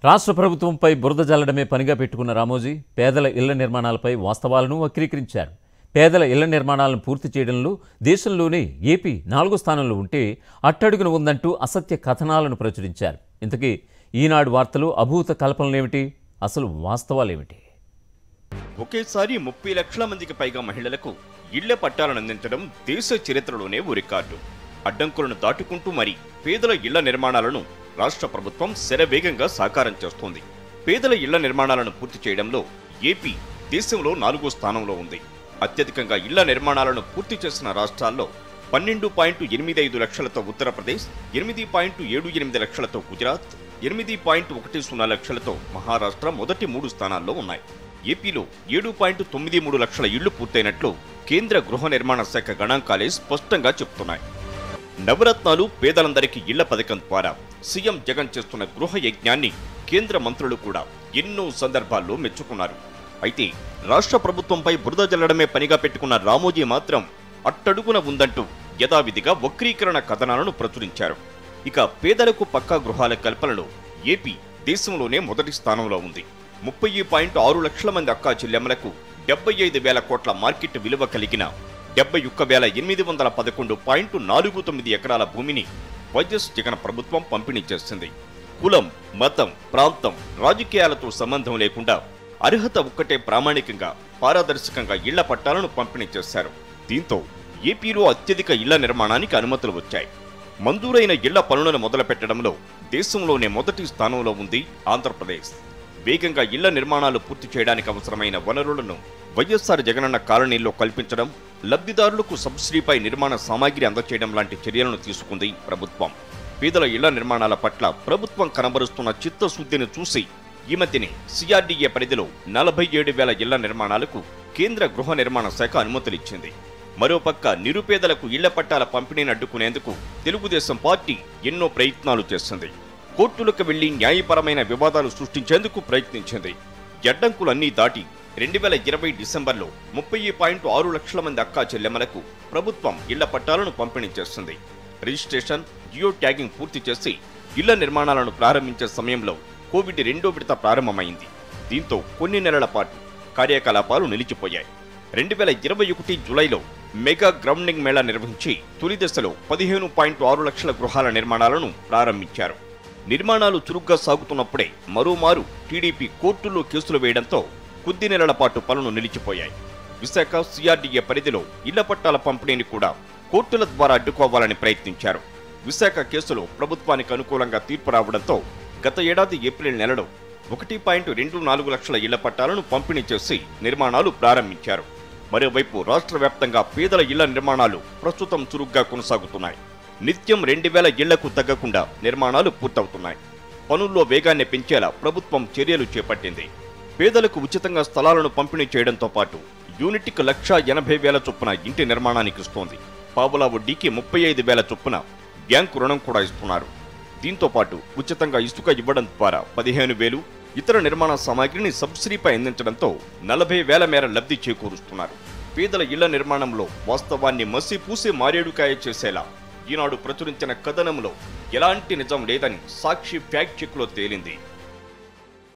రాష్ట్ర ప్రభుత్వంపై బురద జల్లడమే పనిగా పెట్టుకున్న రామోజీ పేదల ఇళ్ల నిర్మాణాలపై వాస్తవాలను వక్రీకరించారు పేదల ఇళ్ల నిర్మాణాలను పూర్తి చేయడంలో దేశంలోనే ఏపీ నాలుగో స్థానంలో ఉంటే అట్టడుగున ఉందంటూ అసత్య కథనాలను ప్రచురించారు ఇంతకీ ఈనాడు వార్తలు అభూత కల్పనలేమిటి అసలు వాస్తవాలేమిటి ఒకేసారి ముప్పై లక్షల మందికి పైగా మహిళలకు ఇళ్ల పట్టాలను అందించడం దేశ చరిత్రలోనే ఓ రికార్డు అడ్డంకులను దాటుకుంటూ మరి పేదల ఇళ్ల నిర్మాణాలను రాష్ట్ర ప్రభుత్వం శరవేగంగా సాకారం చేస్తోంది పేదల ఇళ్ల నిర్మాణాలను పూర్తి చేయడంలో ఏపీ దేశంలో నాలుగో స్థానంలో ఉంది అత్యధికంగా ఇళ్ల నిర్మాణాలను పూర్తి చేసిన రాష్ట్రాల్లో పన్నెండు పాయింట్ ఎనిమిది ఐదు లక్షలతో ఉత్తరప్రదేశ్ ఎనిమిది పాయింట్ ఏడు ఎనిమిది లక్షలతో గుజరాత్ ఎనిమిది పాయింట్ ఒకటి సున్నా లక్షలతో మహారాష్ట్ర మొదటి మూడు స్థానాల్లో ఉన్నాయి ఏపీలో ఏడు పాయింట్ తొమ్మిది మూడు లక్షల ఇళ్లు పూర్తయినట్లు కేంద్ర గృహ నిర్మాణ శాఖ గణాంకాలే స్పష్టంగా చెబుతున్నాయి నవరత్నాలు పేదలందరికీ ఇళ్ల పథకం ద్వారా సీఎం జగన్ చేస్తున్న గృహ యజ్ఞాన్ని కేంద్ర మంత్రులు కూడా ఎన్నో సందర్భాల్లో మెచ్చుకున్నారు అయితే రాష్ట్ర ప్రభుత్వంపై బురద జల్లడమే పనిగా పెట్టుకున్న రామోజీ మాత్రం అట్టడుగున ఉందంటూ యథావిధిగా వక్రీకరణ కథనాలను ప్రచురించారు ఇక పేదలకు పక్కా గృహాల కల్పనలో ఏపీ దేశంలోనే మొదటి స్థానంలో ఉంది ముప్పై పాయింట్ ఆరు లక్షల మంది అక్కా చెల్లెమ్మలకు డెబ్బై ఐదు వేల కోట్ల మార్కెట్ విలువ కలిగిన డెబ్బై ఒక్క వేల ఎనిమిది వందల పదకొండు పాయింట్ నాలుగు తొమ్మిది ఎకరాల భూమిని వైఎస్ జగన్ ప్రభుత్వం పంపిణీ చేసింది కులం మతం ప్రాంతం రాజకీయాలతో సంబంధం లేకుండా అర్హత ఒక్కటే ప్రామాణికంగా పారదర్శకంగా ఇళ్ల పట్టాలను పంపిణీ చేశారు దీంతో ఏపీలో అత్యధిక ఇళ్ల నిర్మాణానికి అనుమతులు వచ్చాయి మంజూరైన ఇళ్ల పనులను మొదలుపెట్టడంలో దేశంలోనే మొదటి స్థానంలో ఉంది ఆంధ్రప్రదేశ్ వేగంగా ఇళ్ల నిర్మాణాలు పూర్తి చేయడానికి అవసరమైన వనరులను వైఎస్ఆర్ జగనన్న కాలనీల్లో కల్పించడం లబ్ధిదారులకు సబ్సిడీపై నిర్మాణ సామాగ్రి అందచేయడం లాంటి చర్యలను తీసుకుంది ప్రభుత్వం పేదల ఇళ్ల నిర్మాణాల పట్ల ప్రభుత్వం కనబరుస్తున్న చిత్తశుద్ధిని చూసి ఈ మధ్యనే సిఆర్డీఏ పరిధిలో నలభై ఏడు వేల ఇళ్ల నిర్మాణాలకు కేంద్ర గృహ నిర్మాణ శాఖ అనుమతులిచ్చింది మరోపక్క నిరుపేదలకు ఇళ్ల పట్టాల పంపిణీని అడ్డుకునేందుకు తెలుగుదేశం పార్టీ ఎన్నో ప్రయత్నాలు చేస్తుంది కోర్టులకు వెళ్లి న్యాయపరమైన వివాదాలు సృష్టించేందుకు ప్రయత్నించింది అడ్డంకులన్నీ దాటి రెండు వేల ఇరవై డిసెంబర్లో ముప్పై పాయింట్ ఆరు లక్షల మంది అక్కా చెల్లెమ్మలకు ప్రభుత్వం ఇళ్ల పట్టాలను పంపిణీ చేస్తుంది రిజిస్ట్రేషన్ జియో ట్యాగింగ్ పూర్తి చేసి ఇళ్ల నిర్మాణాలను ప్రారంభించే సమయంలో కోవిడ్ రెండో విడత ప్రారంభమైంది దీంతో కొన్ని నెలల పాటు కార్యకలాపాలు నిలిచిపోయాయి రెండు వేల ఇరవై ఒకటి జూలైలో మెగా గ్రౌండింగ్ మేళా నిర్వహించి తొలి దశలో పదిహేను పాయింట్ ఆరు లక్షల గృహాల నిర్మాణాలను ప్రారంభించారు నిర్మాణాలు చురుగ్గా సాగుతున్నప్పుడే మరోమారు టీడీపీ కోర్టుల్లో కేసులు వేయడంతో కొద్ది నెలల పాటు పనులు నిలిచిపోయాయి విశాఖ సిఆర్డీఏ పరిధిలో ఇళ్ల పట్టాల పంపిణీని కూడా కోర్టుల ద్వారా అడ్డుకోవాలని ప్రయత్నించారు విశాఖ కేసులో ప్రభుత్వానికి అనుకూలంగా తీర్పు రావడంతో గత ఏడాది ఏప్రిల్ నెలలో ఒకటి పాయింట్ రెండు నాలుగు లక్షల ఇళ్ల పట్టాలను పంపిణీ చేసి నిర్మాణాలు ప్రారంభించారు మరోవైపు రాష్ట్ర వ్యాప్తంగా పేదల ఇళ్ల నిర్మాణాలు ప్రస్తుతం చురుగ్గా కొనసాగుతున్నాయి నిత్యం రెండు వేల ఇళ్లకు తగ్గకుండా నిర్మాణాలు పూర్తవుతున్నాయి పనుల్లో వేగాన్ని పెంచేలా ప్రభుత్వం చర్యలు చేపట్టింది పేదలకు ఉచితంగా స్థలాలను పంపిణీ చేయడంతో పాటు యూనిట్కి లక్ష ఎనభై వేల చొప్పున ఇంటి నిర్మాణానికి ఇస్తోంది పావులా వడ్డీకి ముప్పై ఐదు వేల చొప్పున బ్యాంకు రుణం కూడా ఇస్తున్నారు దీంతో పాటు ఉచితంగా ఇసుక ఇవ్వడం ద్వారా పదిహేను వేలు ఇతర నిర్మాణ సామాగ్రిని సబ్సిడీపై అందించడంతో నలభై వేల మేర లబ్ధి చేకూరుస్తున్నారు పేదల ఇళ్ల నిర్మాణంలో వాస్తవాన్ని మసి పూసి మారేడుకాయ చేసేలా ఈనాడు ప్రచురించిన కథనంలో ఎలాంటి నిజం లేదని సాక్షి ఫ్యాక్ట్ చెక్లో తేలింది